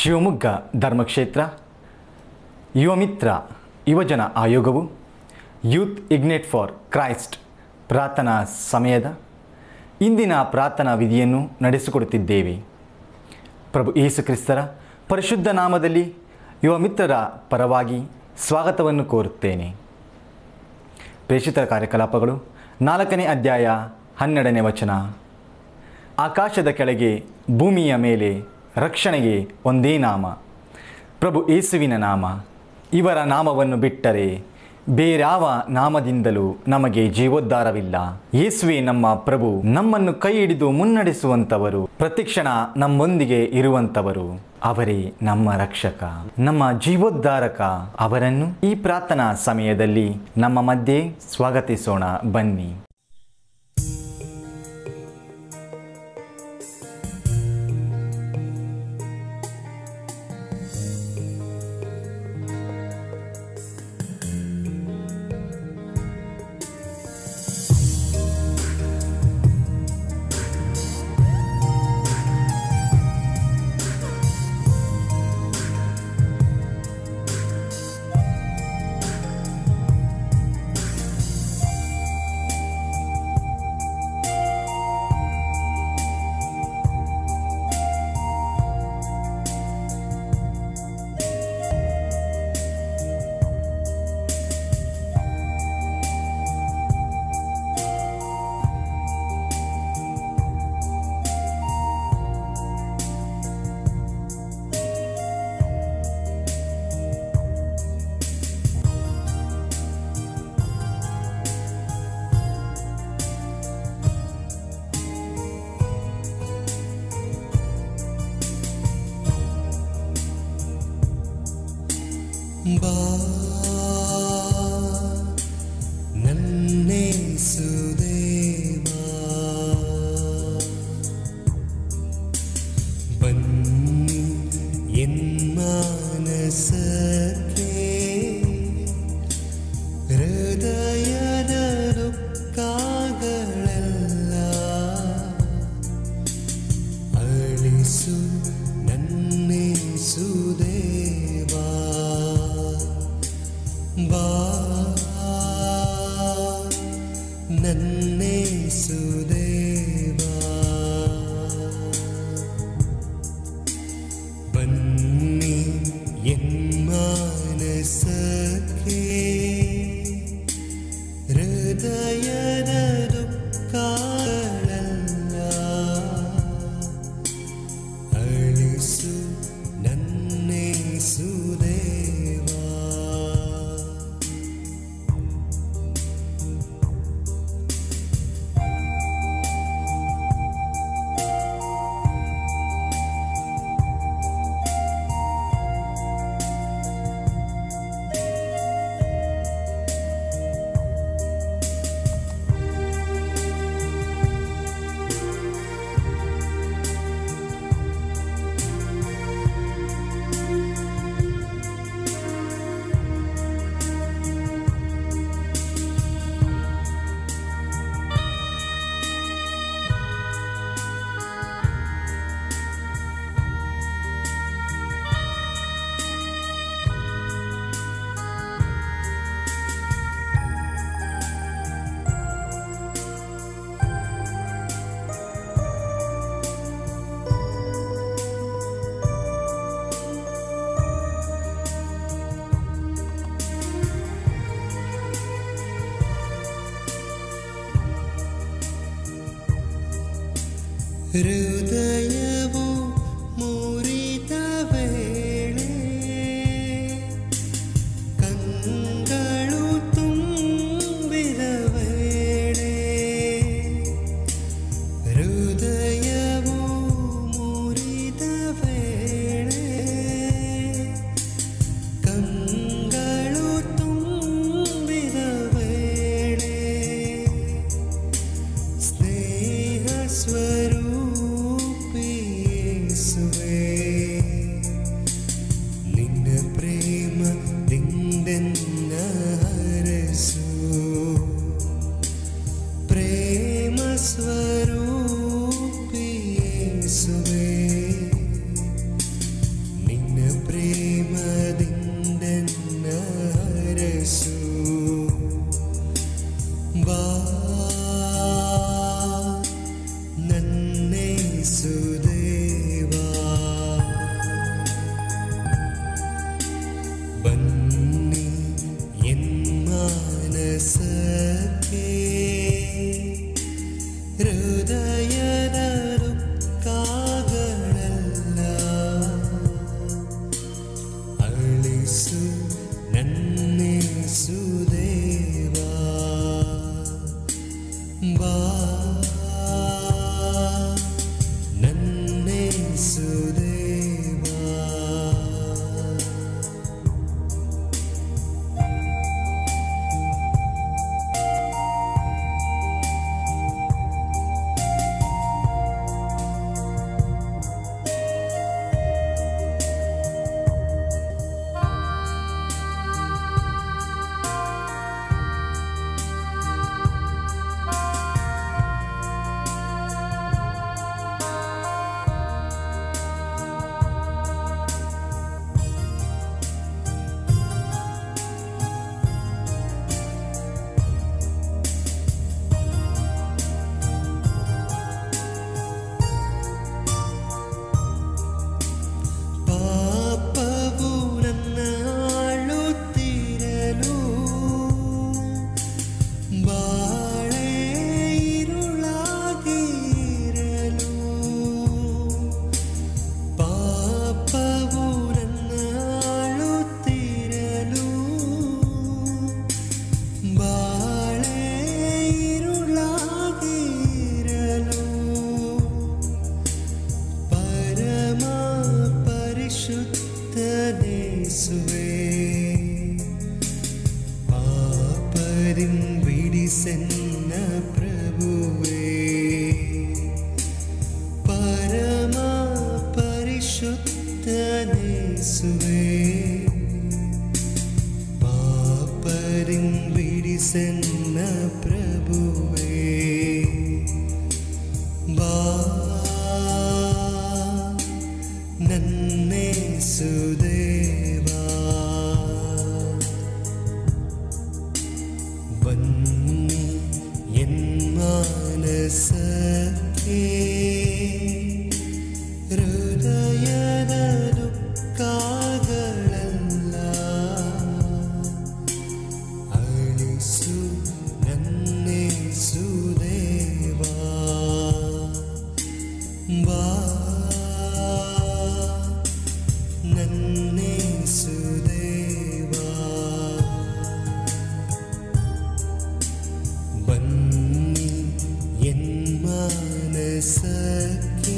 ಶಿವಮೊಗ್ಗ ಧರ್ಮಕ್ಷೇತ್ರ ಯುವಮಿತ್ರ ಯುವಜನ ಆಯೋಗವು youth ಇಗ್ನೇಟ್ for Christ ಪ್ರಾರ್ಥನಾ ಸಮಯದ ಇಂದಿನ ಪ್ರಾರ್ಥನಾ ವಿಧಿಯನ್ನು ನಡೆಸಿಕೊಡುತ್ತಿದ್ದೇವೆ ಪ್ರಭು ಯೇಸು ಕ್ರಿಸ್ತರ ಪರಿಶುದ್ಧ ನಾಮದಲ್ಲಿ ಯುವ ಮಿತ್ರರ ಪರವಾಗಿ ಸ್ವಾಗತವನ್ನು ಕೋರುತ್ತೇನೆ ಪ್ರೇಷಿತರ ಕಾರ್ಯಕಲಾಪಗಳು ನಾಲ್ಕನೇ ಅಧ್ಯಾಯ ಹನ್ನೆರಡನೇ ವಚನ ಆಕಾಶದ ಕೆಳಗೆ ಭೂಮಿಯ ಮೇಲೆ ರಕ್ಷಣೆಗೆ ಒಂದೇ ನಾಮ ಪ್ರಭು ಯೇಸುವಿನ ನಾಮ ಇವರ ನಾಮವನ್ನು ಬಿಟ್ಟರೆ ಬೇರ್ಯಾವ ನಾಮದಿಂದಲೂ ನಮಗೆ ಜೀವೋದ್ಧಾರವಿಲ್ಲ ಯೇಸುವೆ ನಮ್ಮ ಪ್ರಭು ನಮ್ಮನ್ನು ಕೈ ಹಿಡಿದು ಮುನ್ನಡೆಸುವಂಥವರು ಪ್ರತಿಕ್ಷಣ ನಮ್ಮೊಂದಿಗೆ ಇರುವಂಥವರು ಅವರೇ ನಮ್ಮ ರಕ್ಷಕ ನಮ್ಮ ಜೀವೋದ್ಧಾರಕ ಅವರನ್ನು ಈ ಪ್ರಾರ್ಥನಾ ಸಮಯದಲ್ಲಿ ನಮ್ಮ ಮಧ್ಯೆ ಸ್ವಾಗತಿಸೋಣ ಬನ್ನಿ ಬಾ ನನ್ನೇಸುದೇವಾ ಬನ್ನಿ ಎನ್ಮಾನಸಕ್ಕೆ ಹೃದಯದ ದುಃಖಗಳೆಲ್ಲ ಅಳಿಸು ನನ್ನೇಸುದೇವಾ ಬಾ ನನ್ನೇಸುದೇವಾ ಬನ್ನಿ ಎನ್ಮಾನಸಕ್ಕೆ ಹೃದಯದ ದುಃಖಗಳೆಲ್ಲ ಅಳಿಸು ನನ್ನೇಸುದೇವಾ ಹೃದಯವು ಮುರಿದ ವೇಳೆ ಕಂಗಳು ತುಂಬಿದ ವೇಳೆ ಹೃದಯವು ಮುರಿದ ವೇಳೆ ಕಂಗಳು ತುಂಬಿದ ವೇಳೆ ಸ್ನೇಹ ಸ್ವರೂಪಿ ಯೇಸು ಬಾ ನನ್ನೇಸು ದೇವಾ ಬನ್ನಿ ಎನ್ಮಾನಸಕ್ಕೆ ಹೃದಯದ ದುಃಖಗಳೆಲ್ಲ ಅಳಿಸು ನನ್ನೇಸು ದೇವಾ ಬಾ ನನ್ನೇಸು ದೇವಾ ಪಾಪವು ನನ್ನ ಆಳುತ್ತಿರಲು ಬಾಳೆ ಇರುಳಾಗಿರಲು ಪಾಪವು ನನ್ನ ಆಳುತ್ತಿರಲು ಬಾಳೆ ಇರುಳಾಗಿರಲು ಪರಮ ಪರಿಶುದ್ಧನೇಸುವೆ ಪಾಪರಿಂ ಬಿಡಿಸೆನ್ನ ಪ್ರಭುವೇ ಪರಮ ಪರಿಶುದ್ಧನೇಸುವೆ ಪಾಪರಿಂ ಬಿಡಿಸೆನ್ನ ಪ್ರಭುವೇ ಬಾ ನನ್ನೇಸು ದೇವಾ ಬನ್ನಿ ಎನ್ಮಾನಸಕ್ಕೆ ಹೃದಯದ ದುಃಖಗಳೆಲ್ಲ ಅಳಿಸು ನನ್ನೇಸು ದೇವಾ ಬಾ ನನ್ನೇಸು ದೇವಾ ಬನ್ನಿ ಎನ್ಮಾನಸಕ್ಕೆ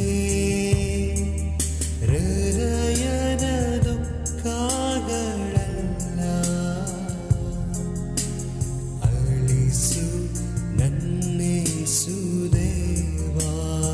ಹೃದಯದ ದುಃಖಗಳೆಲ್ಲ ಅಳಿಸು ನನ್ನೇಸು ದೇವಾ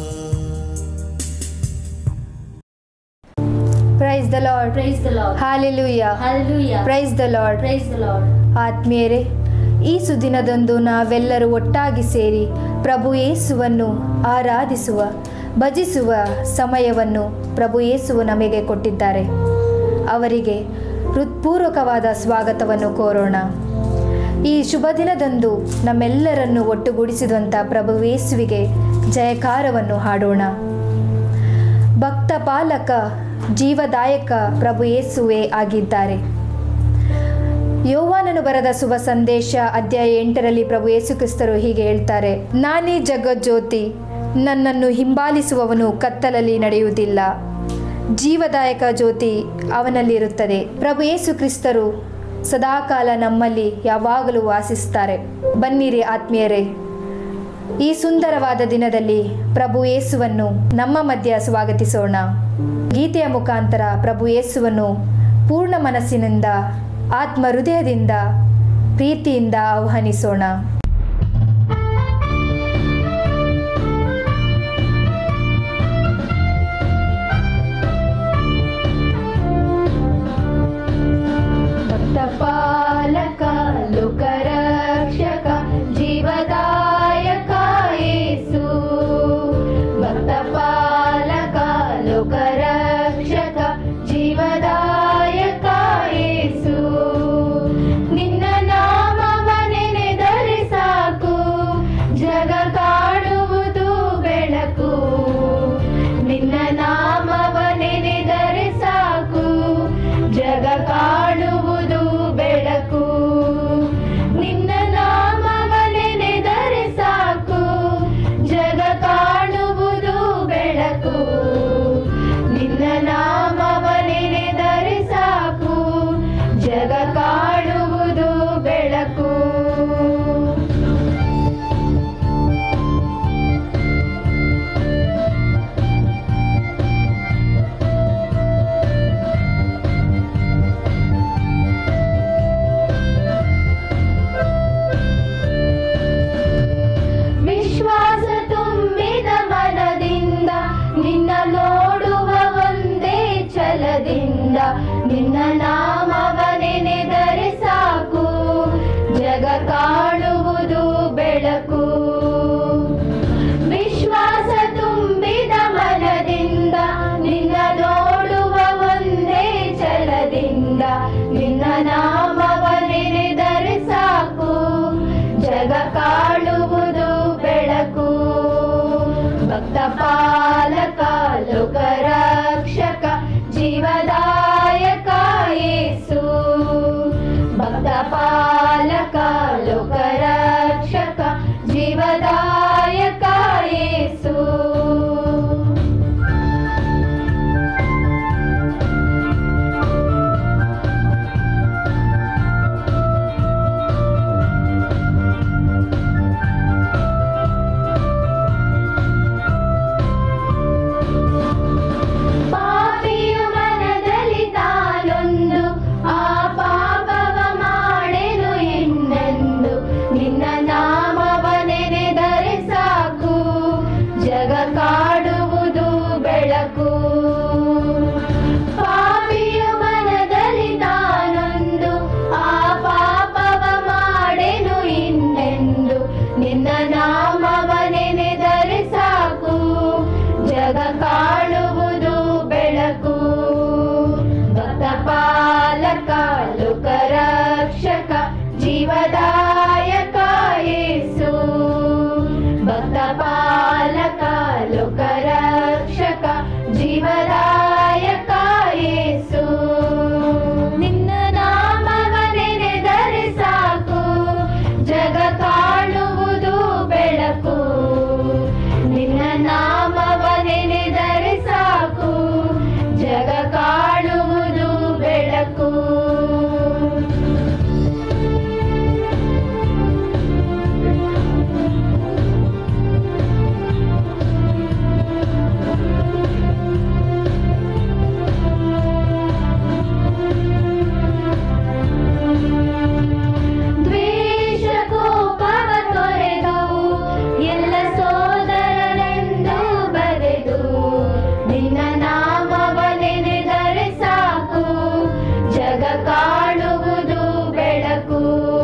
praise the lord Praise the Lord. Hallelujah Hallelujah. Praise the lord Praise the Lord. ಆತ್ಮೀಯರೇ ಈ ಸುದಿನದಂದು ನಾವೆಲ್ಲರೂ ಒಟ್ಟಾಗಿ ಸೇರಿ ಪ್ರಭು ಯೇಸುವನ್ನು ಆರಾಧಿಸುವ ಭಜಿಸುವ ಸಮಯವನ್ನು ಪ್ರಭು ಯೇಸುವು ನಮಗೆ ಕೊಟ್ಟಿದ್ದಾರೆ ಅವರಿಗೆ ಹೃತ್ಪೂರ್ವಕವಾದ ಸ್ವಾಗತವನ್ನು ಕೋರೋಣ ಈ ಶುಭ ದಿನದಂದು ನಮ್ಮೆಲ್ಲರನ್ನು ಒಟ್ಟುಗೂಡಿಸಿದಂಥ ಪ್ರಭು ಯೇಸುವಿಗೆ ಜಯಕಾರವನ್ನು ಹಾಡೋಣ ಭಕ್ತ ಪಾಲಕ ಜೀವದಾಯಕ ಪ್ರಭು ಯೇಸುವೇ ಆಗಿದ್ದಾರೆ ಯೋವಾನನು ಬರೆದ ಶುಭ ಸಂದೇಶ ಅಧ್ಯಾಯ ಎಂಟರಲ್ಲಿ ಪ್ರಭು ಯೇಸು ಕ್ರಿಸ್ತರು ಹೀಗೆ ಹೇಳ್ತಾರೆ ನಾನೇ ಜಗಜ್ಯೋತಿ ನನ್ನನ್ನು ಹಿಂಬಾಲಿಸುವವನು ಕತ್ತಲಲ್ಲಿ ನಡೆಯುವುದಿಲ್ಲ ಜೀವದಾಯಕ ಜ್ಯೋತಿ ಅವನಲ್ಲಿರುತ್ತದೆ ಪ್ರಭು ಯೇಸು ಕ್ರಿಸ್ತರು ಸದಾಕಾಲ ನಮ್ಮಲ್ಲಿ ಯಾವಾಗಲೂ ವಾಸಿಸ್ತಾರೆ ಬನ್ನಿರಿ ಆತ್ಮೀಯರೇ ಈ ಸುಂದರವಾದ ದಿನದಲ್ಲಿ ಪ್ರಭು ಯೇಸುವನ್ನು ನಮ್ಮ ಮಧ್ಯ ಸ್ವಾಗತಿಸೋಣ ಗೀತೆಯ ಮುಖಾಂತರ ಪ್ರಭು ಯೇಸುವನ್ನು ಪೂರ್ಣ ಮನಸ್ಸಿನಿಂದ ಆತ್ಮ ಹೃದಯದಿಂದ ಪ್ರೀತಿಯಿಂದ ಆಹ್ವಾನಿಸೋಣ ಭಕ್ತಪಾಲಕ ಲೋಕರಕ್ಷಕ ಜೀವದಾಯಕ ಯೇಸು ಭಕ್ತಪಾಲಕ ಲೋಕರಕ್ಷಕ ಜೀವದಾಯಕ ಯೇಸು ನಿನ್ನ ಕಾಣುವುದು ಬೆಳಕು ವಿಶ್ವಾಸ ತುಂಬಿದ ಮನದಿಂದ ನಿನ್ನ ನೋಡುವ ಒಂದೇ ಛಲದಿಂದ ನಿನ್ನ ನಾಮವ ನೆನೆದರೆ ಸಾಕು ಜಗ ಕಾಣುವುದು ಬೆಳಕು ಭಕ್ತ ಪಾಲಕ ಲೋಕ ರಕ್ಷಕ ಜೀವದಾಯಕ ಯೇಸು ಭಕ್ತ ಪಾಲಕ ಲೋಕ ರಕ್ಷಕ ಜೀವದಾಯಕ ಯೇಸು ಪಾಪಿಯು ಮನದಲ್ಲಿ ತಾನೊಂದು ಆ ಪಾಪವ ಮಾಡೆನು ಇನ್ನೆಂದು ನಿನ್ನ ನಾಮವ ನೆನೆದರೆ ಸಾಕು ಜಗ ಕಾಡುವುದು ಬೆಳಕು ಪಾಪಿಯು ಮನದಲ್ಲಿ ತಾನೊಂದು ಆ ಪಾಪವ ಮಾಡೆನು ಇನ್ನೆಂದು ನಿನ್ನ ನಾಮವ ನೆನೆದರೆ ಸಾಕು ಜಗ ಕಾಣುವುದು ಬೆಳಕು ಭಕ್ತ ಪಾಲಕ ಲೋಕ ರಕ್ಷಕ ಜೀವದಾಯಕ ಯೇಸು ಭಕ್ತ ಪಾಲಕ ಲೋಕ ರಕ್ಷಕ ಜೀವದಾಯಕ ಯೇಸು ನಿನ್ನ ನಾಮವ ನೆನೆದರೆ ಸಾಕು ಜಗ ಕಾಣುವುದು ಬೆಳಕು ನಿನ್ನ ನಾಮವ ನೆನೆದರೆ ಸಾಕು ಜಗ ಕಾಣುವುದು ಬೆಳಕು ದ್ವೇಷ ಕೋಪವ ತೊರೆದು ಎಲ್ಲ ಸೋದರರೆಂದು ಬರೆದು ನಿನ್ನ ನಾಮವ ನೆನೆದರೆ ಸಾಕು ಜಗ ಕಾಣುವುದು ಬೆಳಕು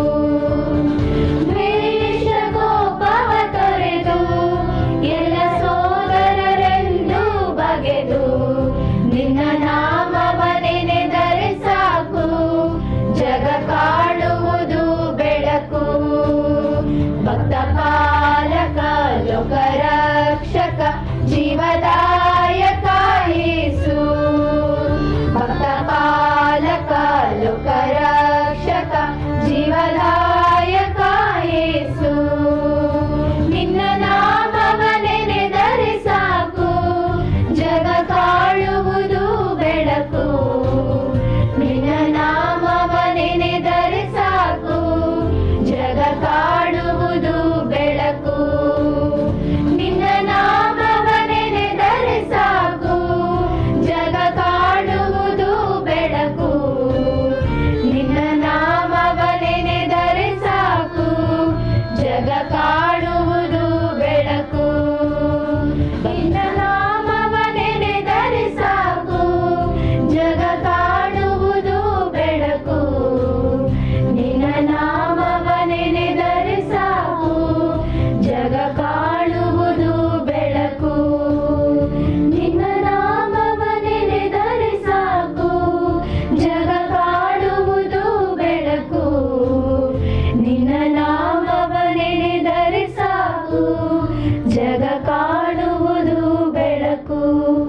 ದ್ವೇಷ ಕೋಪವ ತೊರೆದು ಎಲ್ಲ ಸೋದರರೆಂದು ಬಗೆದು ನಿನ್ನ ನಾಮವ ನೆನೆದರೆ ಸಾಕು ಜಗ ಕಾಣುವುದು ಬೆಳಕು ಭಕ್ತ ಪಾಲಕ ಲೋಕ ರಕ್ಷಕ ಜೀವದಾಯಕ ಯೇಸು ಭಕ್ತ ಪಾಲಕ ಲೋಕ ರಕ್ಷಕ ಜೀವದಾಯಕ ಯೇಸು ನಿನ್ನ ನಾಮವ ನೆನೆದರೆ ಸಾಕು ಜಗ ಕಾಣುವುದು ಬೆಳಕು ನಿನ್ನ ನಾಮವ ನೆನೆದರೆ ಸಾಕು ಜಗ ಕಾಣುವುದು ಬೆಳಕು ನಿನ್ನ ನಾಮವ ನೆನೆದರೆ ಸಾಕು ಜಗ ಕಾಣುವುದು ಬೆಳಕು ನಿನ್ನ ನಾಮವ ನೆನೆದರೆ ಸಾಕು ಜಗ ಕಾಣುವುದು ಬೆಳಕು ನಿನ್ನ ನಾಮವ ನೆನೆದರೆ ಸಾಕು ಜಗ ಕಾಣುವುದು ಬೆಳಕು ನಿನ್ನ ನಾಮವ ನೆನೆದರೆ ಸಾಕು ಜಗ ಕಾಣುವುದು ಬೆಳಕು ನಿನ್ನ ನಾಮವ ನೆನೆದರೆ ಸಾಕು ಜಗ ಕಾಣುವುದು ಬೆಳಕು ನಿನ್ನ ನಾಮವ ನೆನೆದರೆ ಸಾಕು ಜಗ ಕಾಣುವುದು ಬೆಳಕು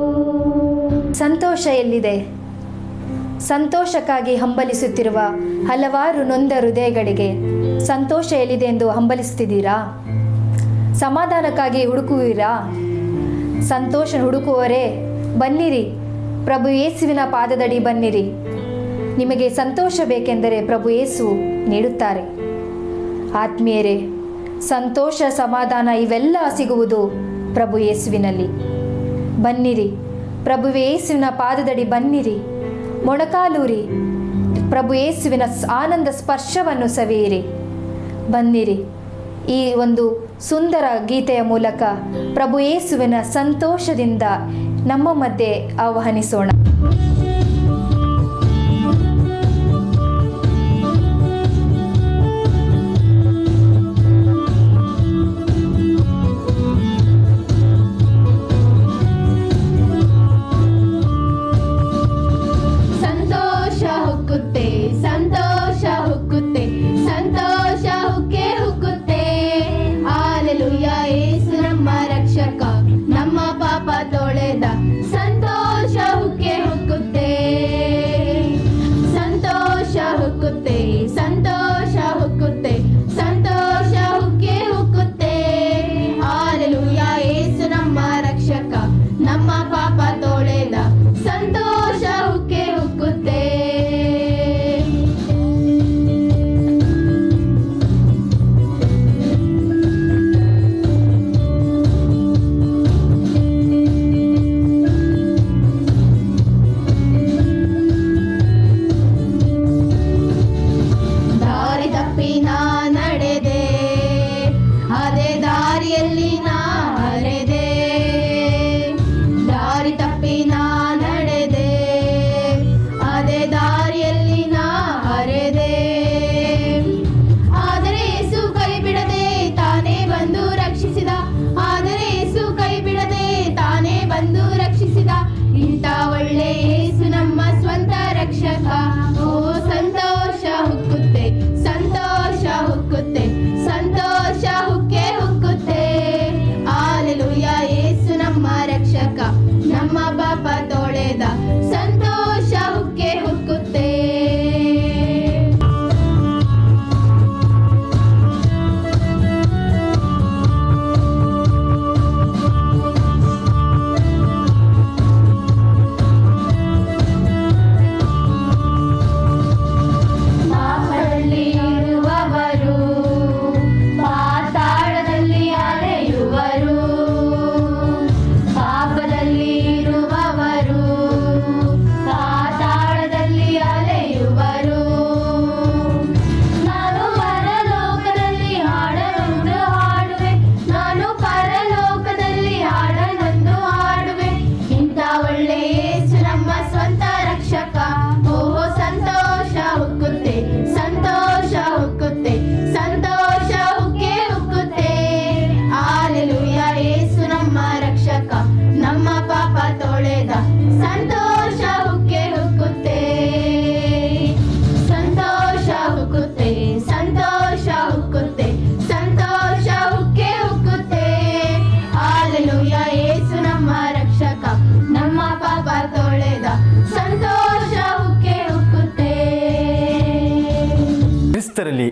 ಸಂತೋಷ ಎಲ್ಲಿದೆ ಸಂತೋಷಕ್ಕಾಗಿ ಹಂಬಲಿಸುತ್ತಿರುವ ಹಲವಾರು ನೊಂದ ಹೃದಯಗಳಿಗೆ ಸಂತೋಷ ಎಲ್ಲಿದೆ ಎಂದು ಹಂಬಲಿಸುತ್ತಿದ್ದೀರಾ ಸಮಾಧಾನಕ್ಕಾಗಿ ಹುಡುಕುವಿರಾ ಸಂತೋಷ ಹುಡುಕುವವರೇ ಬನ್ನಿರಿ ಪ್ರಭು ಯೇಸುವಿನ ಪಾದದಡಿ ಬನ್ನಿರಿ ನಿಮಗೆ ಸಂತೋಷ ಬೇಕೆಂದರೆ ಪ್ರಭು ಯೇಸು ನೀಡುತ್ತಾರೆ ಆತ್ಮೀಯರೇ ಸಂತೋಷ ಸಮಾಧಾನ ಇವೆಲ್ಲ ಸಿಗುವುದು ಪ್ರಭು ಯೇಸುವಿನಲ್ಲಿ ಬನ್ನಿರಿ ಪ್ರಭು ಯೇಸುವಿನ ಪಾದದಡಿ ಬನ್ನಿರಿ ಮೊಣಕಾಲೂರಿ ಪ್ರಭು ಯೇಸುವಿನ ಸ್- ಆನಂದ ಸ್ಪರ್ಶವನ್ನು ಸವಿಯಿರಿ ಬನ್ನಿರಿ ಈ ಒಂದು ಸುಂದರ ಗೀತೆಯ ಮೂಲಕ ಪ್ರಭು ಯೇಸುವಿನ ಸಂತೋಷದಿಂದ ನಮ್ಮ ಮಧ್ಯೆ ಆಹ್ವಾನಿಸೋಣ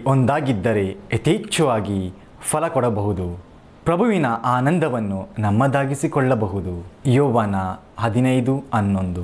ಒಂದಾಗಿದ್ದರೆ ಯಥೇಚ್ಛವಾಗಿ ಫಲ ಕೊಡಬಹುದು ಪ್ರಭುವಿನ ಆನಂದವನ್ನು ನಮ್ಮದಾಗಿಸಿಕೊಳ್ಳಬಹುದು ಯೋವನ ಹದಿನೈದು ಹನ್ನೊಂದು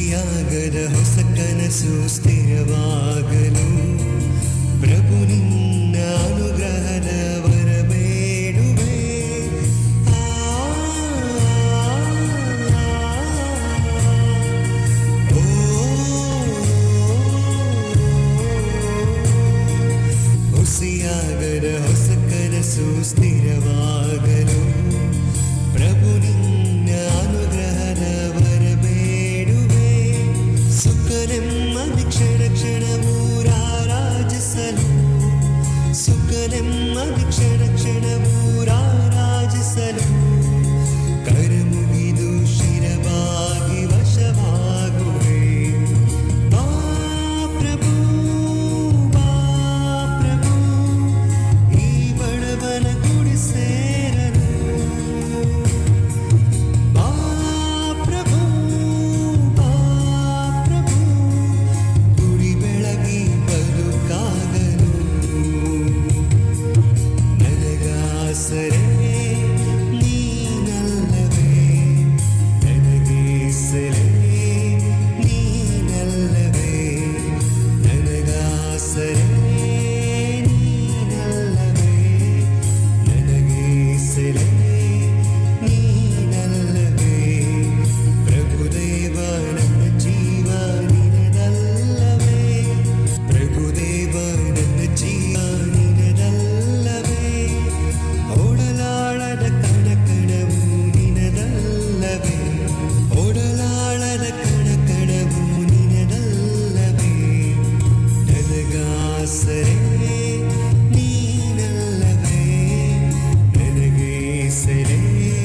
ಹುಸಿಯಾಗದ ಹೊಸ ಕನಸು ಸ್ಥಿರವಾಗಲು ಪ್ರಭು ನಿನ್ನ ಅನುಗ್ರಹದ ವರ ಬೇಡುವೆ ಆ, ಓ ಹುಸಿಯಾಗದ ಹೊಸ ಕನಸು ಸ್ಥಿರವಾಗಲು ಪ್ರಭು ನಿನ್ನ ಅನುಗ್ರಹದ ವರ ಬೇಡುವೆ ಸುಖ ನೆಮ್ಮದಿ ಕ್ಷಣ ಕ್ಷಣವೂ ರಾರಾಜಿಸಲು ಸುಖ ನೆಮ್ಮದಿ ಕ್ಷಣ ಕ್ಷಣವೂ ರಾರಾಜಿಸಲು ಕರ ಮುಗಿದು ಶಿರವಾಗಿ ವಶವಾಗುವೆ ಬಾ ಪ್ರಭು ಬಾ ಪ್ರಭು ಈ ಬಡವನ ಗುಡಿ ಸೇರಲು ಬಾ ಪ್ರಭು ಬಾ ಪ್ರಭು ಗುಡಿ ಬೆಳಗಿ ಬದುಕಾಗಲು ನನಗಾಸರೆ ನೀನಲ್ಲವೇ ನನಗೇಸರೆ ನೀನಲ್ಲವೇ ನನಗಾಸರೆ ನೀನಲ್ಲವೇ ನನಗೇಸರೆ ನೀನಲ್ಲವೇ ಪ್ರಭುದೇವ ನನ್ನ ಜೀವ ನಿನದಲ್ಲವೇ ಪ್ರಭುದೇವ ನನ್ನ ಜೀವ ನಿನದಲ್ಲವೇ ಓಡಲಾಳದ ಕಣಕಣವು ನಿನದಲ್ಲವೇ ಓಡಲಾಳದ ಕಣಕಣವು ನಿನದಲ್ಲವೇ ನನಗಾಸರೆ ನೀನಲ್ಲವೇ ನನಗೆ ಸೆರೆ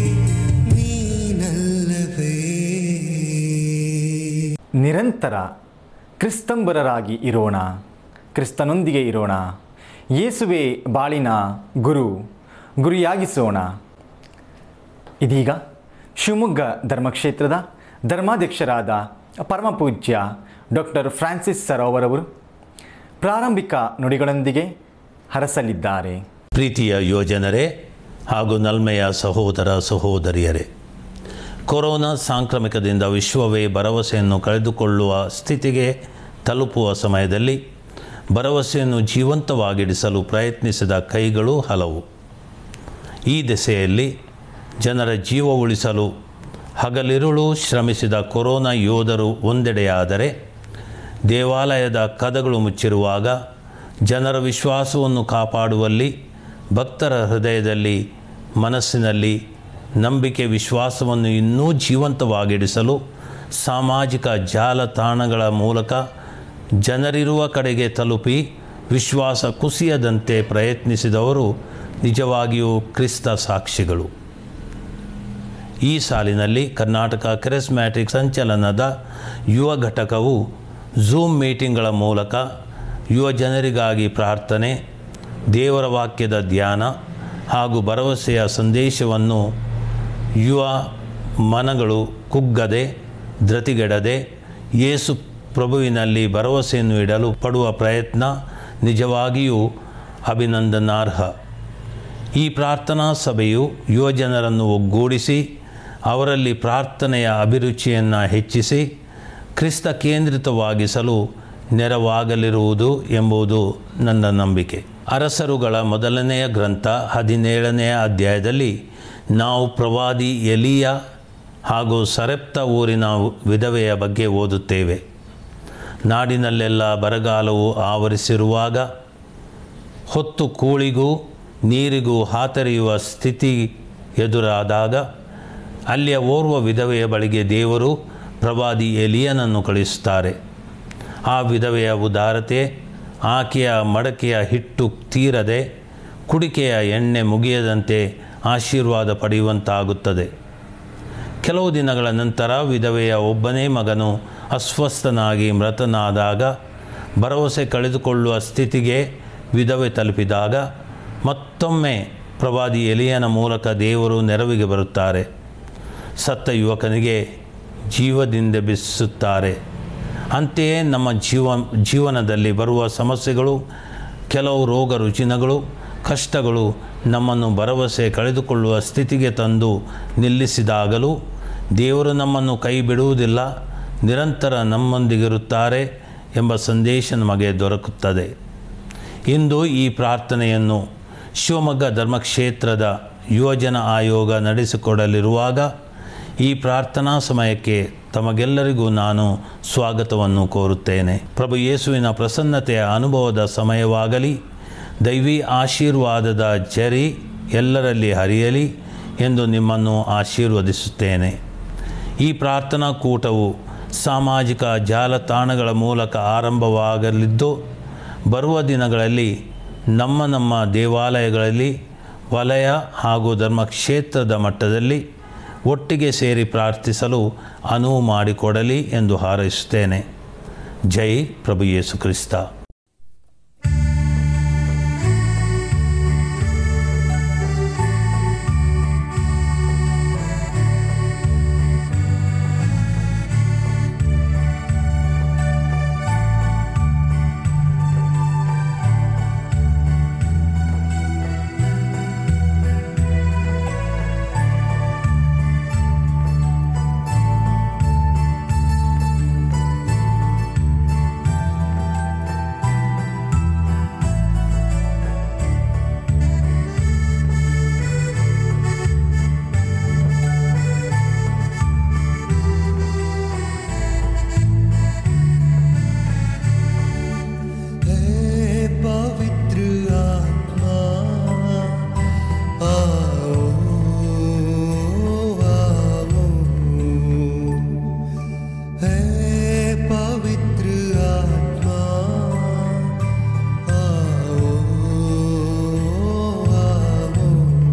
ನೀನಲ್ಲವೇ ನಿರಂತರ ಕ್ರಿಸ್ತಂಬರರಾಗಿ ಇರೋಣ ಕ್ರಿಸ್ತನೊಂದಿಗೆ ಇರೋಣ ಯೇಸುವೆ ಬಾಳಿನ ಗುರು ಗುರಿಯಾಗಿಸೋಣ ಇದೀಗ ಶಿವಮೊಗ್ಗ ಧರ್ಮಕ್ಷೇತ್ರದ ಧರ್ಮಾಧ್ಯಕ್ಷರಾದ ಪರಮಪೂಜ್ಯ ಡಾಕ್ಟರ್ ಫ್ರಾನ್ಸಿಸ್ ಸರೋವರ್ ಅವರು ಪ್ರಾರಂಭಿಕ ನುಡಿಗಳೊಂದಿಗೆ ಹರಸಲಿದ್ದಾರೆ ಪ್ರೀತಿಯ ಯೋಜನರೇ ಹಾಗೂ ನಲ್ಮೆಯ ಸಹೋದರ ಸಹೋದರಿಯರೇ ಕೊರೋನಾ ಸಾಂಕ್ರಾಮಿಕದಿಂದ ವಿಶ್ವವೇ ಭರವಸೆಯನ್ನು ಕಳೆದುಕೊಳ್ಳುವ ಸ್ಥಿತಿಗೆ ತಲುಪುವ ಸಮಯದಲ್ಲಿ ಭರವಸೆಯನ್ನು ಜೀವಂತವಾಗಿಡಿಸಲು ಪ್ರಯತ್ನಿಸಿದ ಕೈಗಳು ಹಲವು ಈ ದಿಸೆಯಲ್ಲಿ ಜನರ ಜೀವ ಉಳಿಸಲು ಹಗಲಿರುಳು ಶ್ರಮಿಸಿದ ಕೊರೋನಾ ಯೋಧರು ಒಂದೆಡೆಯಾದರೆ ದೇವಾಲಯದ ಕದಗಳು ಮುಚ್ಚಿರುವಾಗ ಜನರ ವಿಶ್ವಾಸವನ್ನು ಕಾಪಾಡುವಲ್ಲಿ ಭಕ್ತರ ಹೃದಯದಲ್ಲಿ ಮನಸ್ಸಿನಲ್ಲಿ ನಂಬಿಕೆ ವಿಶ್ವಾಸವನ್ನು ಇನ್ನೂ ಜೀವಂತವಾಗಿಡಿಸಲು ಸಾಮಾಜಿಕ ಜಾಲತಾಣಗಳ ಮೂಲಕ ಜನರಿರುವ ಕಡೆಗೆ ತಲುಪಿ ವಿಶ್ವಾಸ ಕುಸಿಯದಂತೆ ಪ್ರಯತ್ನಿಸಿದವರು ನಿಜವಾಗಿಯೂ ಕ್ರಿಸ್ತ ಸಾಕ್ಷಿಗಳು ಈ ಸಾಲಿನಲ್ಲಿ ಕರ್ನಾಟಕ ಕೆರೆಸ್ಮ್ಯಾಟಿಕ್ ಸಂಚಲನದ ಯುವ ಘಟಕವು ಝೂಮ್ ಮೀಟಿಂಗ್ಗಳ ಮೂಲಕ ಯುವ ಜನರಿಗಾಗಿ ಪ್ರಾರ್ಥನೆ ದೇವರ ವಾಕ್ಯದ ಧ್ಯಾನ ಹಾಗೂ ಭರವಸೆಯ ಸಂದೇಶವನ್ನು ಯುವ ಮನಗಳು ಕುಗ್ಗದೆ ಧೃತಿಗೆಡದೆ ಯೇಸು ಪ್ರಭುವಿನಲ್ಲಿ ಭರವಸೆಯನ್ನು ಇಡಲು ಪಡುವ ಪ್ರಯತ್ನ ನಿಜವಾಗಿಯೂ ಅಭಿನಂದನಾರ್ಹ ಈ ಪ್ರಾರ್ಥನಾ ಸಭೆಯು ಯುವಜನರನ್ನು ಒಗ್ಗೂಡಿಸಿ ಅವರಲ್ಲಿ ಪ್ರಾರ್ಥನೆಯ ಅಭಿರುಚಿಯನ್ನು ಹೆಚ್ಚಿಸಿ ಕ್ರಿಸ್ತ ಕೇಂದ್ರಿತವಾಗಿಸಲು ನೆರವಾಗಲಿರುವುದು ಎಂಬುದು ನನ್ನ ನಂಬಿಕೆ ಅರಸರುಗಳ ಮೊದಲನೆಯ ಗ್ರಂಥ ಹದಿನೇಳನೆಯ ಅಧ್ಯಾಯದಲ್ಲಿ ನಾವು ಪ್ರವಾದಿ ಎಲಿಯ ಹಾಗೂ ಸರೆಪ್ತ ಊರಿನ ವಿಧವೆಯ ಬಗ್ಗೆ ಓದುತ್ತೇವೆ ನಾಡಿನಲ್ಲೆಲ್ಲ ಬರಗಾಲವು ಆವರಿಸಿರುವಾಗ ಹೊತ್ತು ಕೂಳಿಗೂ ನೀರಿಗೂ ಹಾತರಿಯುವ ಸ್ಥಿತಿ ಎದುರಾದಾಗ ಅಲ್ಲಿಯ ಓರ್ವ ವಿಧವೆಯ ಬಳಿಗೆ ದೇವರು ಪ್ರವಾದಿ ಎಲಿಯನನ್ನು ಕಳಿಸುತ್ತಾರೆ ಆ ವಿಧವೆಯ ಉದಾರತೆ ಆಕೆಯ ಮಡಕೆಯ ಹಿಟ್ಟು ತೀರದೆ ಕುಡಿಕೆಯ ಎಣ್ಣೆ ಮುಗಿಯದಂತೆ ಆಶೀರ್ವಾದ ಪಡೆಯುವಂತಾಗುತ್ತದೆ ಕೆಲವು ದಿನಗಳ ನಂತರ ವಿಧವೆಯ ಒಬ್ಬನೇ ಮಗನು ಅಸ್ವಸ್ಥನಾಗಿ ಮೃತನಾದಾಗ ಭರವಸೆ ಕಳೆದುಕೊಳ್ಳುವ ಸ್ಥಿತಿಗೆ ವಿಧವೆ ತಲುಪಿದಾಗ ಮತ್ತೊಮ್ಮೆ ಪ್ರವಾದಿ ಎಲಿಯನ ಮೂಲಕ ದೇವರು ನೆರವಿಗೆ ಬರುತ್ತಾರೆ ಸತ್ತ ಯುವಕನಿಗೆ ಜೀವದಿಂದ ಬಿಸುತ್ತಾರೆ ಅಂತೆಯೇ ನಮ್ಮ ಜೀವ ಜೀವನದಲ್ಲಿ ಬರುವ ಸಮಸ್ಯೆಗಳು ಕೆಲವು ರೋಗ ರುಜಿನಗಳು ಕಷ್ಟಗಳು ನಮ್ಮನ್ನು ಭರವಸೆ ಕಳೆದುಕೊಳ್ಳುವ ಸ್ಥಿತಿಗೆ ತಂದು ನಿಲ್ಲಿಸಿದಾಗಲೂ ದೇವರು ನಮ್ಮನ್ನು ಕೈ ಬಿಡುವುದಿಲ್ಲ ನಿರಂತರ ನಮ್ಮೊಂದಿಗಿರುತ್ತಾರೆ ಎಂಬ ಸಂದೇಶ ನಮಗೆ ದೊರಕುತ್ತದೆ ಇಂದು ಈ ಪ್ರಾರ್ಥನೆಯನ್ನು ಶಿವಮೊಗ್ಗ ಧರ್ಮಕ್ಷೇತ್ರದ ಯೋಜನಾ ಆಯೋಗ ನಡೆಸಿಕೊಡಲಿರುವಾಗ ಈ ಪ್ರಾರ್ಥನಾ ಸಮಯಕ್ಕೆ ತಮಗೆಲ್ಲರಿಗೂ ನಾನು ಸ್ವಾಗತವನ್ನು ಕೋರುತ್ತೇನೆ ಪ್ರಭು ಯೇಸುವಿನ ಪ್ರಸನ್ನತೆಯ ಅನುಭವದ ಸಮಯವಾಗಲಿ ದೈವಿ ಆಶೀರ್ವಾದದ ಜರಿ ಎಲ್ಲರಲ್ಲಿ ಹರಿಯಲಿ ಎಂದು ನಿಮ್ಮನ್ನು ಆಶೀರ್ವದಿಸುತ್ತೇನೆ ಈ ಪ್ರಾರ್ಥನಾ ಕೂಟವು ಸಾಮಾಜಿಕ ಜಾಲತಾಣಗಳ ಮೂಲಕ ಆರಂಭವಾಗಲಿದ್ದು ಬರುವ ದಿನಗಳಲ್ಲಿ ನಮ್ಮ ನಮ್ಮ ದೇವಾಲಯಗಳಲ್ಲಿ ವಲಯ ಹಾಗೂ ಧರ್ಮಕ್ಷೇತ್ರದ ಮಟ್ಟದಲ್ಲಿ ಒಟ್ಟಿಗೆ ಸೇರಿ ಪ್ರಾರ್ಥಿಸಲು ಅನುವು ಮಾಡಿಕೊಡಲಿ ಎಂದು ಹಾರೈಸುತ್ತೇನೆ ಜೈ ಪ್ರಭು ಯೇಸು ಕ್ರಿಸ್ತ हे पवित्र आत्मा आओ आओ हे पवित्र आत्मा आओ आओ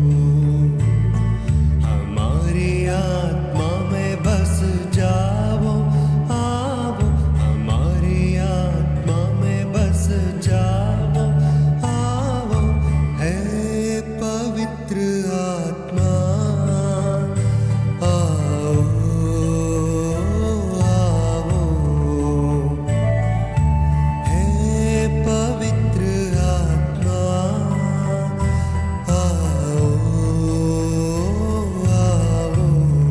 हमारी आत्मा में बस जाओ आओ हमारी आत्मा में बस जाओ आओ है पवित्र आत्मा आओ आओ हे पवित्र आत्मा आओ आओ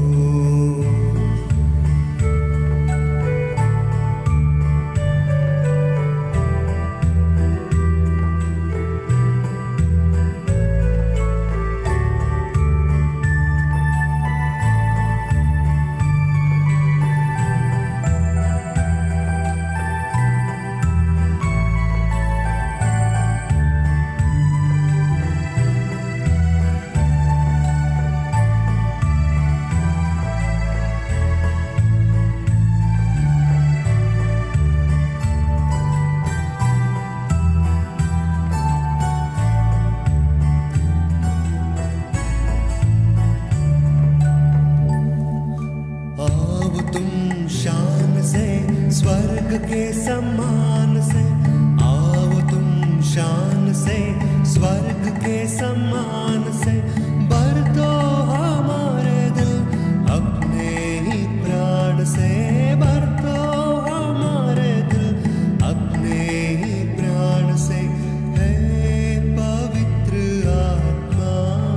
आओ तुम शान से स्वर्ग के समान से आओ तुम शान से स्वर्ग के समान से भर दो हमारे दिल अपने ही प्राण से भर दो हमारे दिल अपने ही प्राण से है पवित्र आत्मा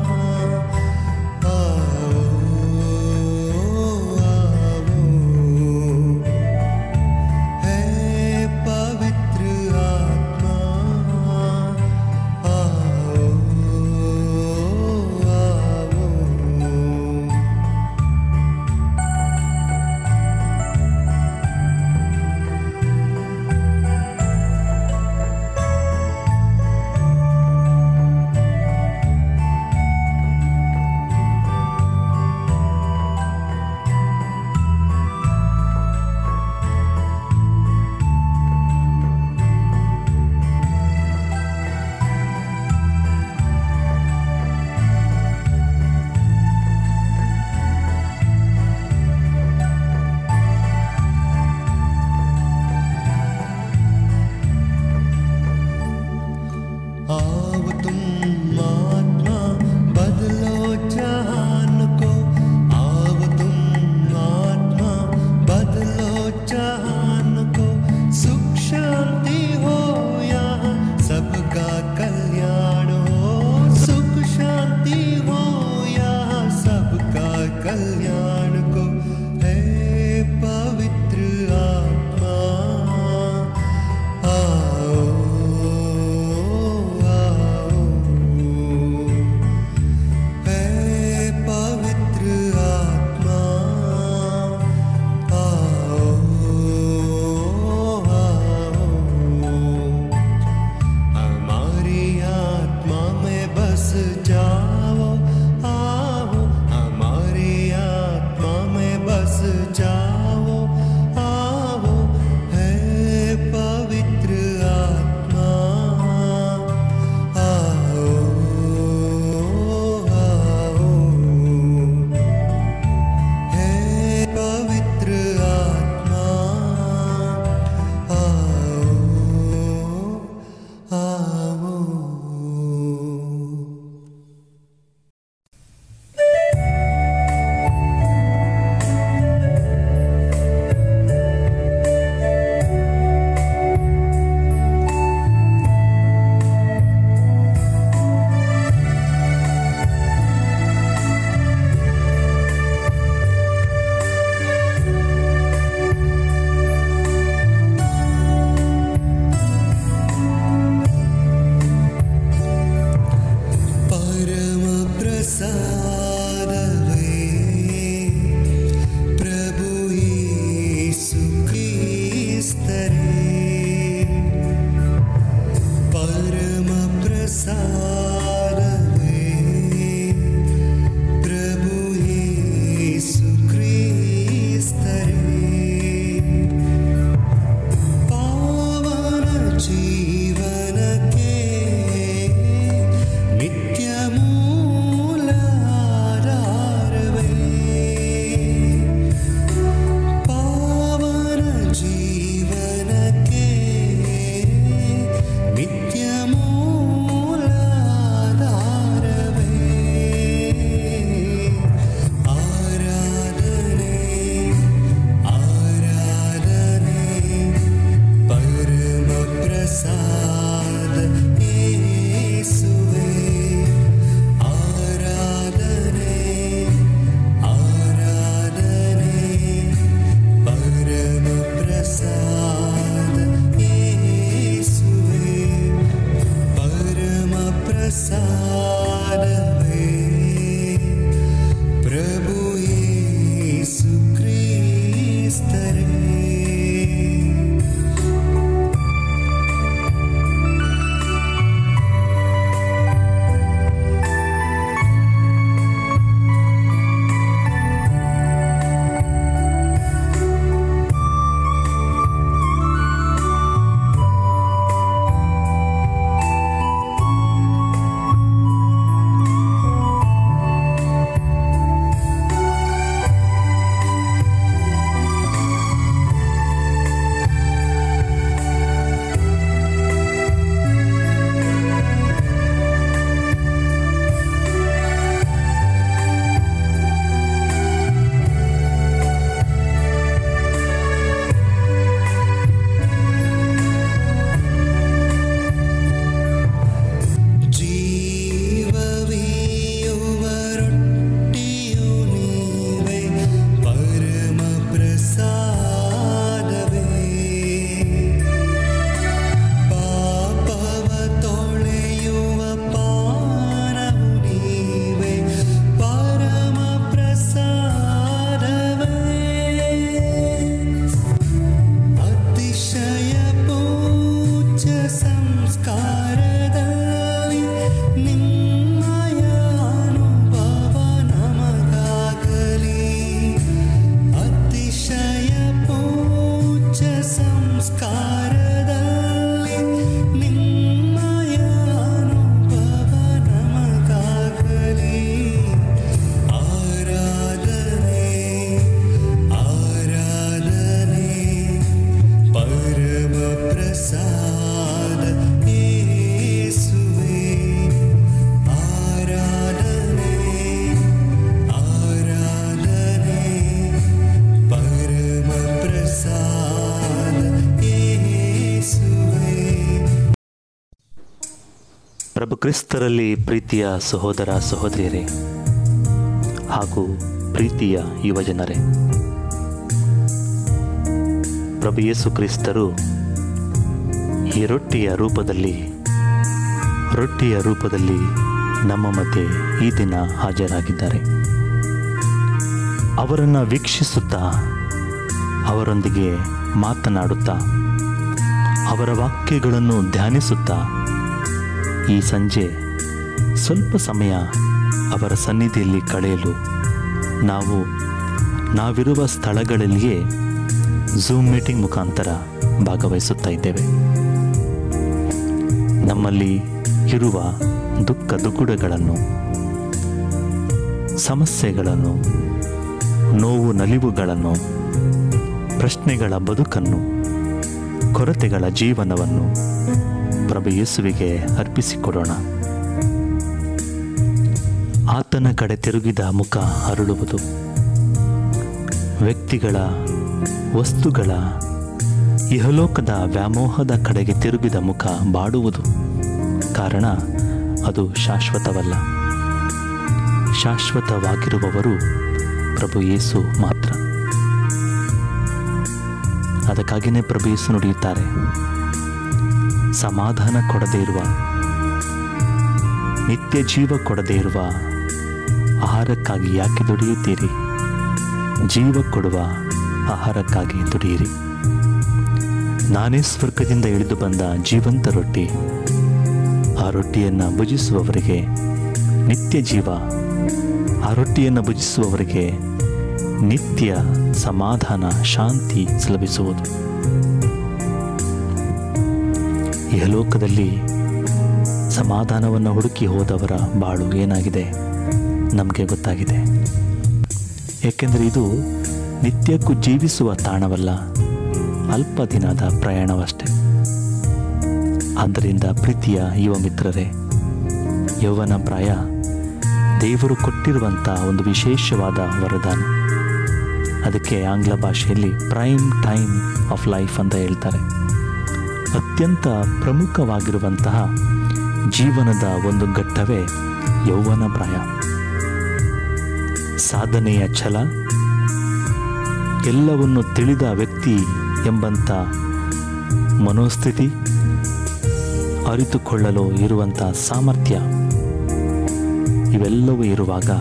आओ आओ है पवित्र आत्मा आओ ಪ್ರಭು ಕ್ರಿಸ್ತರಲ್ಲಿ ಪ್ರೀತಿಯ ಸಹೋದರ ಸಹೋದರಿಯರೇ ಹಾಗೂ ಪ್ರೀತಿಯ ಯುವಜನರೇ ಪ್ರಭು ಯೇಸು ಕ್ರಿಸ್ತರು ಈ ರೊಟ್ಟಿಯ ರೂಪದಲ್ಲಿ ರೊಟ್ಟಿಯ ರೂಪದಲ್ಲಿ ನಮ್ಮ ಮಧ್ಯೆ ಈ ದಿನ ಹಾಜರಾಗಿದ್ದಾರೆ ಅವರನ್ನು ವೀಕ್ಷಿಸುತ್ತಾ ಅವರೊಂದಿಗೆ ಮಾತನಾಡುತ್ತಾ ಅವರ ವಾಕ್ಯಗಳನ್ನು ಧ್ಯಾನಿಸುತ್ತಾ ಈ ಸಂಜೆ ಸ್ವಲ್ಪ ಸಮಯ ಅವರ ಸನ್ನಿಧಿಯಲ್ಲಿ ಕಳೆಯಲು ನಾವು ನಾವಿರುವ ಸ್ಥಳಗಳಲ್ಲಿಯೇ ಝೂಮ್ ಮೀಟಿಂಗ್ ಮುಖಾಂತರ ಭಾಗವಹಿಸುತ್ತಾ ಇದ್ದೇವೆ ನಮ್ಮಲ್ಲಿ ಇರುವ ದುಃಖ ದುಗುಡಗಳನ್ನು ಸಮಸ್ಯೆಗಳನ್ನು ನೋವು ನಲಿವುಗಳನ್ನು ಪ್ರಶ್ನೆಗಳ ಬದುಕನ್ನು ಕೊರತೆಗಳ ಜೀವನವನ್ನು ಪ್ರಭು ಯೇಸುವಿಗೆ ಅರ್ಪಿಸಿಕೊಡೋಣ ಆತನ ಕಡೆ ತಿರುಗಿದ ಮುಖ ಅರಳುವುದು ವ್ಯಕ್ತಿಗಳ ವಸ್ತುಗಳ ಇಹಲೋಕದ ವ್ಯಾಮೋಹದ ಕಡೆಗೆ ತಿರುಗಿದ ಮುಖ ಬಾಡುವುದು ಕಾರಣ ಅದು ಶಾಶ್ವತವಲ್ಲ ಶಾಶ್ವತವಾಗಿರುವವರು ಪ್ರಭು ಯೇಸು ಮಾತ್ರ ಅದಕ್ಕಾಗಿಯೇ ಪ್ರಭು ಯೇಸು ನುಡಿಯುತ್ತಾರೆ ಸಮಾಧಾನ ಕೊಡದೇ ಇರುವ ನಿತ್ಯ ಜೀವ ಕೊಡದೇ ಇರುವ ಆಹಾರಕ್ಕಾಗಿ ಯಾಕೆ ದುಡಿಯುತ್ತೀರಿ ಜೀವ ಕೊಡುವ ಆಹಾರಕ್ಕಾಗಿ ದುಡಿಯಿರಿ ನಾನೇ ಸ್ವರ್ಗದಿಂದ ಇಳಿದು ಬಂದ ಜೀವಂತ ರೊಟ್ಟಿ ಆ ರೊಟ್ಟಿಯನ್ನು ಭುಜಿಸುವವರಿಗೆ ನಿತ್ಯ ಜೀವ ಆ ರೊಟ್ಟಿಯನ್ನು ಭುಜಿಸುವವರಿಗೆ ನಿತ್ಯ ಸಮಾಧಾನ ಶಾಂತಿ ಲಭಿಸುವುದು ಇಹಲೋಕದಲ್ಲಿ ಸಮಾಧಾನವನ್ನು ಹುಡುಕಿ ಹೋದವರ ಬಾಳು ಏನಾಗಿದೆ ನಮಗೆ ಗೊತ್ತಾಗಿದೆ ಏಕೆಂದರೆ ಇದು ನಿತ್ಯಕ್ಕೂ ಜೀವಿಸುವ ತಾಣವಲ್ಲ ಅಲ್ಪ ದಿನದ ಪ್ರಯಾಣವಷ್ಟೆ ಆದ್ದರಿಂದ ಪ್ರೀತಿಯ ಯುವ ಮಿತ್ರರೇ ಯೌವನ ಪ್ರಾಯ ದೇವರು ಕೊಟ್ಟಿರುವಂಥ ಒಂದು ವಿಶೇಷವಾದ ವರದಾನ ಅದಕ್ಕೆ ಆಂಗ್ಲ ಭಾಷೆಯಲ್ಲಿ ಪ್ರೈಮ್ ಟೈಮ್ ಆಫ್ ಲೈಫ್ ಅಂತ ಹೇಳ್ತಾರೆ ಅತ್ಯಂತ ಪ್ರಮುಖವಾಗಿರುವಂತಹ ಜೀವನದ ಒಂದು ಘಟ್ಟವೇ ಯೌವನ ಪ್ರಾಯ ಸಾಧನೆಯ ಛಲ ಎಲ್ಲವನ್ನು ತಿಳಿದ ವ್ಯಕ್ತಿ ಎಂಬಂಥ ಮನೋಸ್ಥಿತಿ ಅರಿತುಕೊಳ್ಳಲು ಇರುವಂಥ ಸಾಮರ್ಥ್ಯ ಇವೆಲ್ಲವೂ ಇರುವಾಗ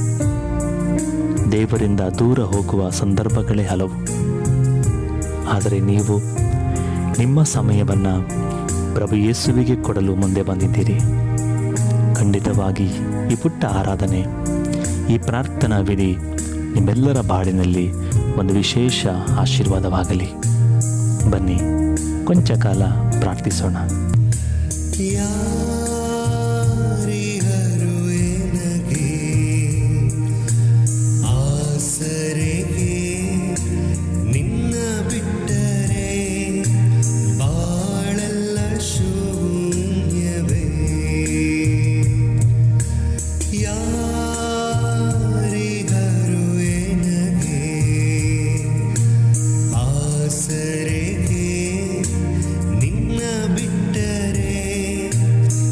ದೇವರಿಂದ ದೂರ ಹೋಗುವ ಸಂದರ್ಭಗಳೇ ಹಲವು ಆದರೆ ನೀವು ನಿಮ್ಮ ಸಮಯವನ್ನು ಪ್ರಭು ಯೇಸುವಿಗೆ ಕೊಡಲು ಮುಂದೆ ಬಂದಿದ್ದೀರಿ ಖಂಡಿತವಾಗಿ ಈ ಪುಟ್ಟ ಆರಾಧನೆ ಈ ಪ್ರಾರ್ಥನಾ ವಿಧಿ ನಿಮ್ಮೆಲ್ಲರ ಬಾಳಿನಲ್ಲಿ ಒಂದು ವಿಶೇಷ ಆಶೀರ್ವಾದವಾಗಲಿ ಬನ್ನಿ ಕೊಂಚ ಕಾಲ ಪ್ರಾರ್ಥಿಸೋಣ ಯಾರಿಗರು ಎನಗೆ ಆಸರೆಗೆ ನಿನ್ನ ಬಿಟ್ಟರೆ ಬಾಳೆಲ್ಲ ಶೂನ್ಯವೇ ಯಾರಿಗರು ಎನಗೆ ಆಸರೆಗೆ ನಿನ್ನ ಬಿಟ್ಟರೆ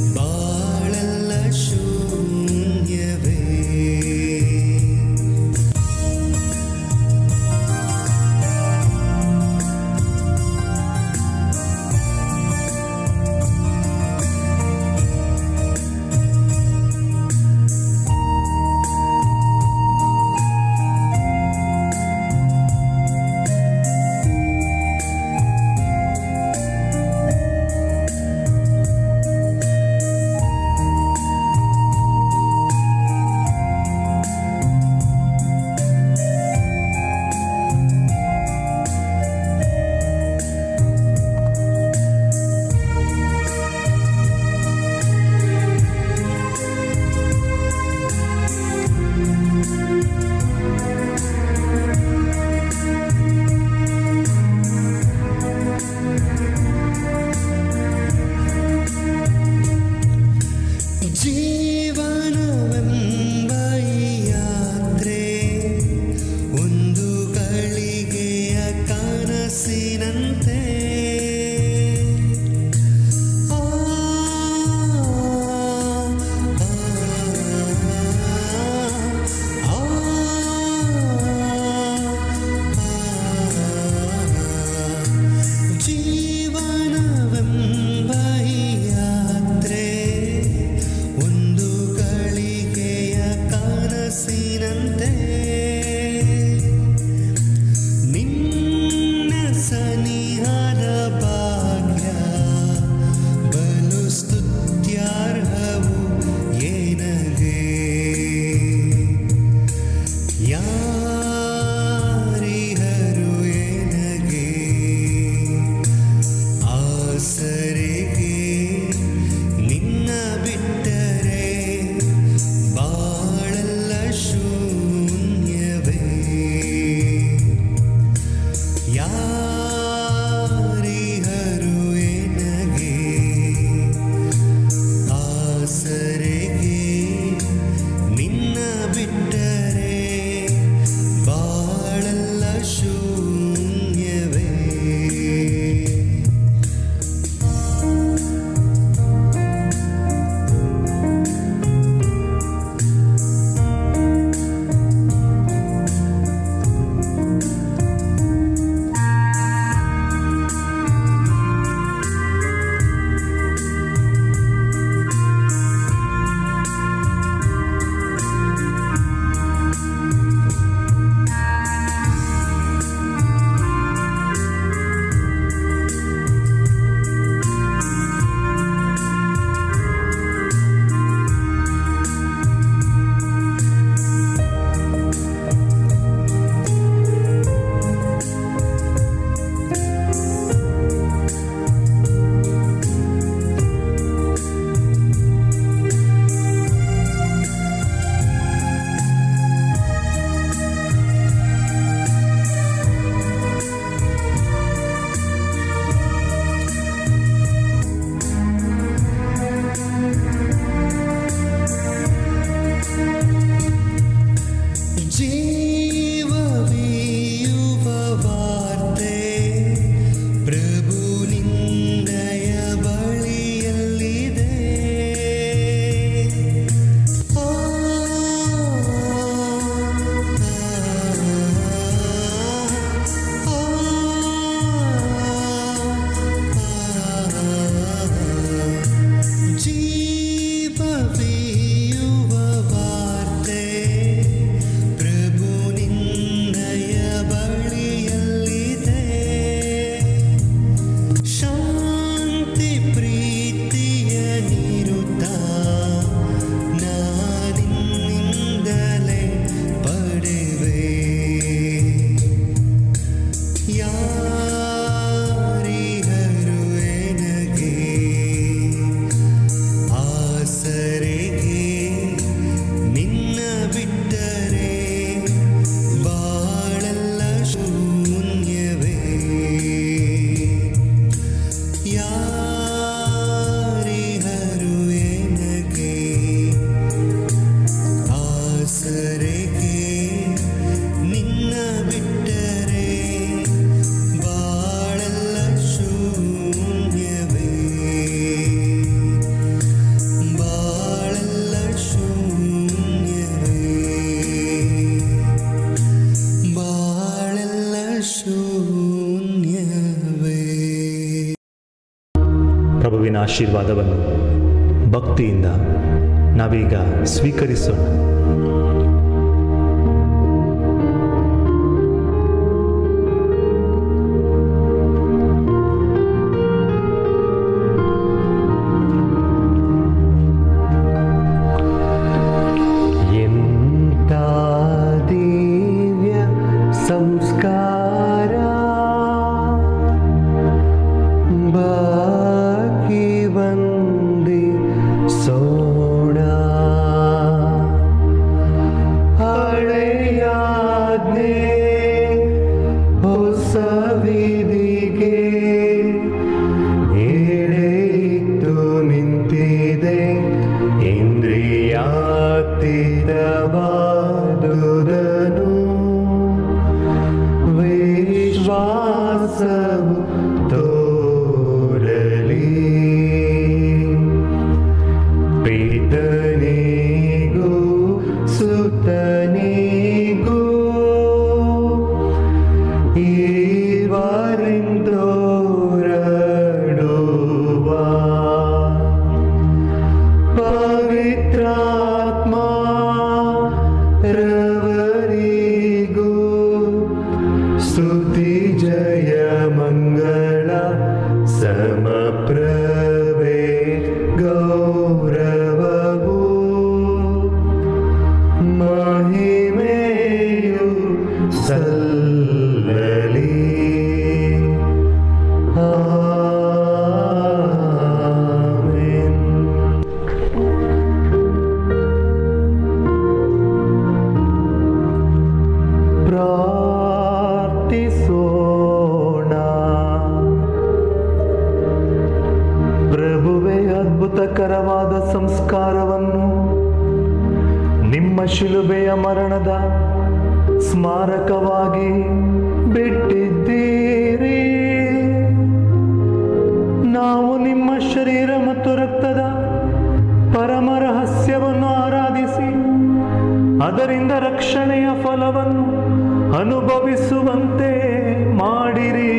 ಶೂನ್ಯವೇ ಪ್ರಭುವಿನ ಆಶೀರ್ವಾದವನ್ನು ಭಕ್ತಿಯಿಂದ ನಾವೀಗ ಸ್ವೀಕರಿಸೋಣ ಎಂಥ ದಿವ್ಯ ಸಂಸ್ಕಾರ ಬಾಕಿ ಬಂದಿ ಸೋಣ ಹಳೆಯಾಜ್ಞೆ ಹೊಸ ವಿಧಿಗೆ ಎಡೆಯಿಟ್ಟು ನಿಂತಿದೆ ಇಂದ್ರಿಯಾತೀತವಾದುದನು ವಿಶ್ವಾಸವು ತೋರಲಿ ಪ್ರೀತನಿಗೂ ಸುತನಿಗೂ ಈವರೆಂದೋರಡುವ ಪವಿತ್ರಾತ್ಮ ರವರಿಗೂ ಸ್ತುತಿ ಜಯ ಮಂಗಳ ಸಮಪ್ರಭೆ ಗೌರವವು ಮಹಿಮೆಯು ಸಲ್ಲಲಿ ಆಮೆನ್. ಪ್ರಾರ್ಥಿಸೋಣ ಪ್ರಭುವೇ ಅದ್ಭುತಕರವಾದ ಸಂಸ್ಕಾರವನ್ನು ನಿಮ್ಮ ಶಿಲುಬೆಯ ಮರಣದ ಸ್ಮಾರಕವಾಗಿ ಬಿಟ್ಟಿದ್ದೀರಿ ನಾವು ನಿಮ್ಮ ಶರೀರ ಮತ್ತು ರಕ್ತದ ಪರಮ ರಹಸ್ಯವನ್ನು ಆರಾಧಿಸಿ ಅದರಿಂದ ರಕ್ಷಣೆಯ ಫಲವನ್ನು ಅನುಭವಿಸುವಂತೆ ಮಾಡಿರಿ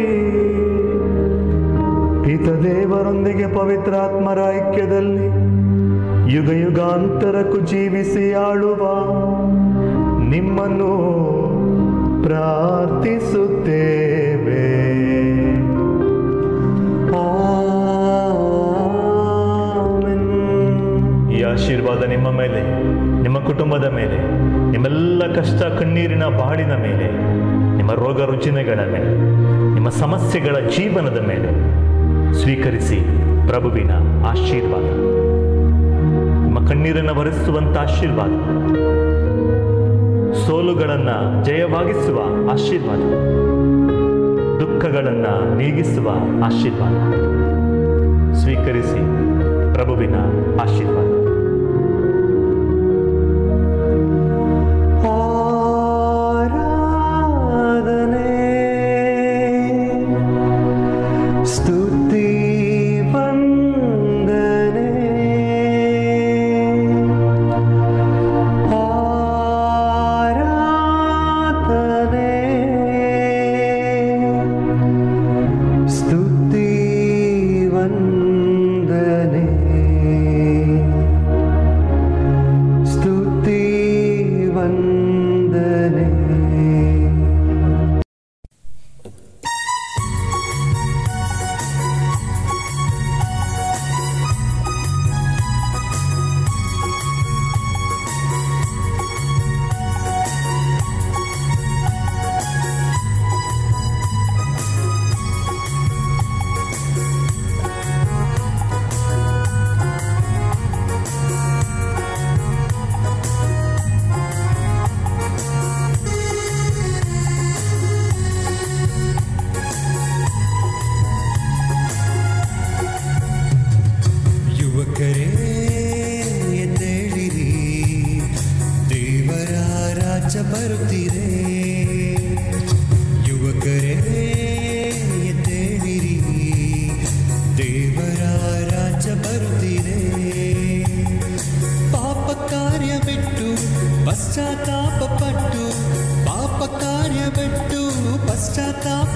ಹಿತ ದೇವರೊಂದಿಗೆ ಪವಿತ್ರಾತ್ಮರ ಐಕ್ಯದಲ್ಲಿ ಯುಗ ಯುಗಾಂತರಕ್ಕೂ ಜೀವಿಸಿ ಆಳುವ ನಿಮ್ಮನ್ನು ಪ್ರಾರ್ಥಿಸುತ್ತೇವೆ ಆಮೆನ್. ಈ ಆಶೀರ್ವಾದ ನಿಮ್ಮ ಮೇಲೆ ನಿಮ್ಮ ಕುಟುಂಬದ ಮೇಲೆ ನಿಮ್ಮೆಲ್ಲ ಕಷ್ಟ ಕಣ್ಣೀರಿನ ಬಾಳಿನ ಮೇಲೆ ನಿಮ್ಮ ರೋಗ ರುಜಿನಗಳ ಮೇಲೆ ನಿಮ್ಮ ಸಮಸ್ಯೆಗಳ ಜೀವನದ ಮೇಲೆ ಸ್ವೀಕರಿಸಿ ಪ್ರಭುವಿನ ಆಶೀರ್ವಾದ ನಿಮ್ಮ ಕಣ್ಣೀರನ್ನು ಭರಿಸುವಂತ ಆಶೀರ್ವಾದ ಸೋಲುಗಳನ್ನು ಜಯವಾಗಿಸುವ ಆಶೀರ್ವಾದ ದುಃಖಗಳನ್ನು ನೀಗಿಸುವ ಆಶೀರ್ವಾದ ಸ್ವೀಕರಿಸಿ ಪ್ರಭುವಿನ ಆಶೀರ್ವಾದ ಆರಾಧನೆ ಸ್ತುತಿ ವಂದನೆ ಆರಾಧನೆ ಸ್ತುತಿ ವಂದನೆ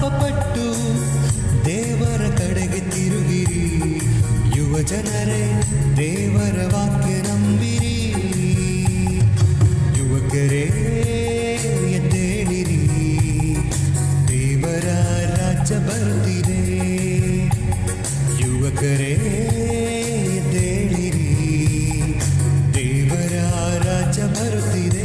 ಪಶ್ಚಾತ್ತಾಪಪಟ್ಟು ದೇವರ ಕಡೆಗೆ ತಿರುಗಿರಿ ಯುವ ಜನರೇ ದೇವರ ವಾಕ್ಯ ನಂಬಿರಿ ಯುವಕರೇ ಎದ್ದೇಳಿರಿ ದೇವರ ರಾಜ್ಯ ಬರ್ತಿದೆ ಯುವಕರೇ ಎದ್ದೇಳಿರಿ ದೇವರ ರಾಜ್ಯ ಬರುತ್ತಿದೆ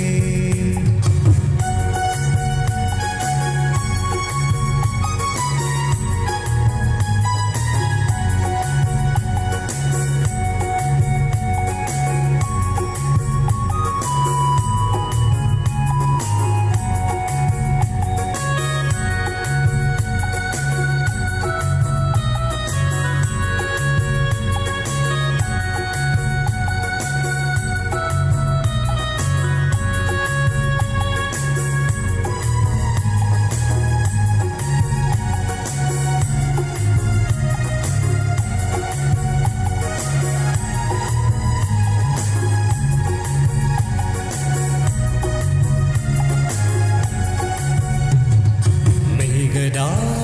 ಮೇಘದ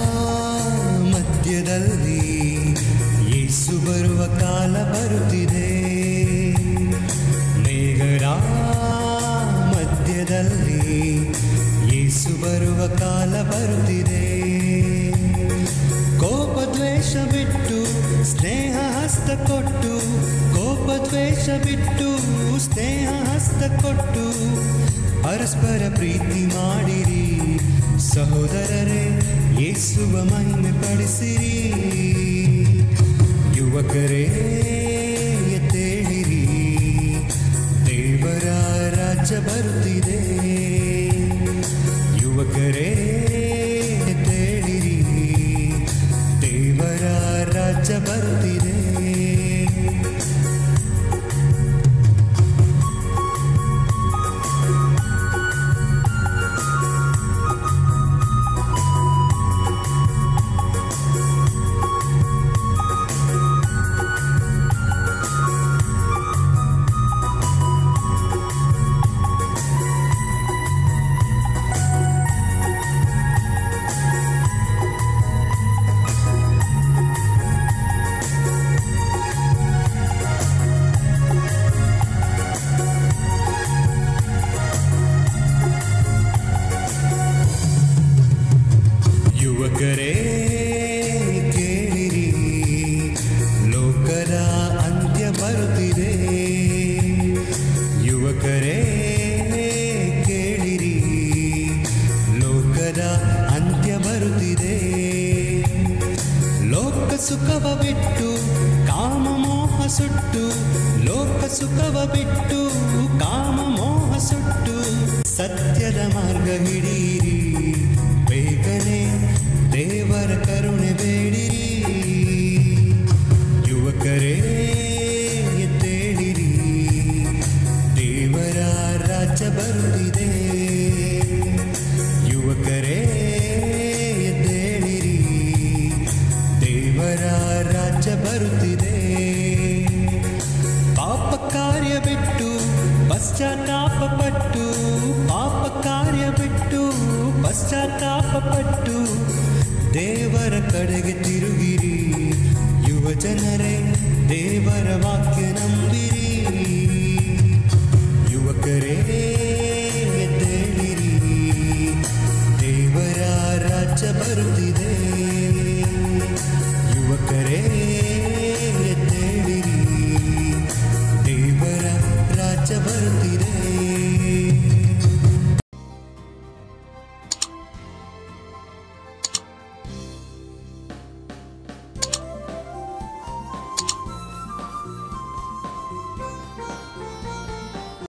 ಮಧ್ಯದಲ್ಲಿ ಯೇಸು ಬರುವ ಕಾಲ ಬರುತ್ತಿದೆ ಮೇಘದ ಮಧ್ಯದಲ್ಲಿ ಯೇಸು ಬರುವ ಕಾಲ ಬರುತ್ತಿದೆ ಕೋಪ ದ್ವೇಷ ಬಿಟ್ಟು ಸ್ನೇಹ ಹಸ್ತ ಕೊಟ್ಟು ಕೋಪ ದ್ವೇಷ ಬಿಟ್ಟು ಸ್ನೇಹ ಹಸ್ತ ಕೊಟ್ಟು ಪರಸ್ಪರ ಪ್ರೀತಿ ಮಾಡಿರಿ ಸಹೋದರರೇ ಯೇಸುವ ಮಹಿಮೆ ಪಡಿಸಿರಿ ಯುವಕರೇ ಎದ್ದೇಳಿರಿ ದೇವರ ರಾಜ್ಯ ಬರುತ್ತಿದೆ ಯುವಕರೇ ಎದ್ದೇಳಿರಿ ದೇವರ ರಾಜ್ಯ ಬರುತ್ತಿದೆ ಯುವಕರೇ ಕೇಳಿರಿ ಲೋಕದ ಅಂತ್ಯ ಬರುತ್ತಿದೆ ಯುವಕರೇ ಕೇಳಿರಿ ಲೋಕದ ಅಂತ್ಯ ಬರುತ್ತಿದೆ ಲೋಕ ಸುಖವ ಬಿಟ್ಟು ಕಾಮ ಮೋಹ ಸುಟ್ಟು ಲೋಕ ಸುಖವ ಬಿಟ್ಟು ಕಾಮ ಮೋಹ ಸುಟ್ಟು ಸತ್ಯದ ಮಾರ್ಗ ಹಿಡೀರಿ ಬೇಗನೆ ದೇವರ ಕರುಣೆ ಬೇಡಿರಿ ಯುವಕರೇ ಎದ್ದೇಳಿರಿ ದೇವರ ರಾಜ್ಯ ಬರುತ್ತಿದೆ ಯುವಕರೇ ಎದ್ದೇಳಿರಿ ದೇವರ ರಾಜ್ಯ ಬರುತ್ತಿದೆ ಪಾಪ ಕಾರ್ಯ ಬಿಟ್ಟು ಪಶ್ಚಾತ್ತಾಪ ಪಟ್ಟು ಪಾಪ ಕಾರ್ಯ ಬಿಟ್ಟು ಪಶ್ಚಾತ್ತಾಪ ಪಟ್ಟು ದೇವರ ಕಡೆಗೆ ತಿರುಗಿರಿ ಯುವ ಜನರೇ ದೇವರ ವಾಕ್ಯ ನಂಬಿರಿ ಯುವಕರೇ ಎದ್ದೇಳಿರಿ ದೇವರ ರಾಜ್ಯ ಬರುತ್ತಿದೆ